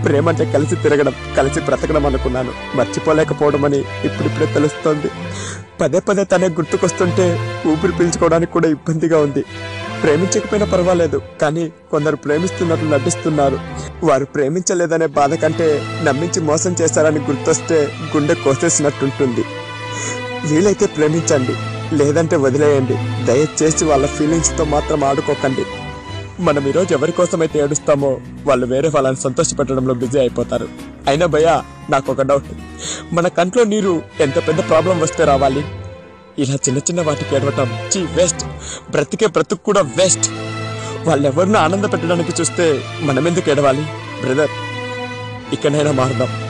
ప్రేమ అంటే కలిసి తిరగడం కలిసి బ్రతకడం అనుకున్నాను మర్చిపోలేకపోవడం అని ఇప్పుడిప్పుడే తెలుస్తోంది పదే పదే తనే గుర్తుకొస్తుంటే ఊపిరి పీల్చుకోవడానికి కూడా ఇబ్బందిగా ఉంది ప్రేమించకపోయినా పర్వాలేదు కానీ కొందరు ప్రేమిస్తున్నట్లు నటిస్తున్నారు వారు ప్రేమించలేదనే బాధ కంటే నమ్మించి మోసం చేశారని గుర్తొస్తే గుండె కోసేసినట్టుంటుంది వీలైతే ప్రేమించండి లేదంటే వదిలేయండి దయచేసి వాళ్ళ ఫీలింగ్స్తో మాత్రం ఆడుకోకండి మనం ఈరోజు ఎవరి కోసమైతే ఏడుస్తామో వాళ్ళు వేరే వాళ్ళని సంతోషపెట్టడంలో బిజీ అయిపోతారు అయినా భయ నాకు ఒక డౌట్ మన కంట్లో నీరు ఎంత పెద్ద ప్రాబ్లం వస్తే రావాలి ఇలా చిన్న చిన్న వాటికి ఏడవటం చీ వేస్ట్ బ్రతికే బ్రతుకు కూడా వేస్ట్ వాళ్ళెవరినో ఆనంద పెట్టడానికి చూస్తే మనం ఎందుకు ఏడవాలి బ్రదర్ ఇక్కడైనా మారుదాం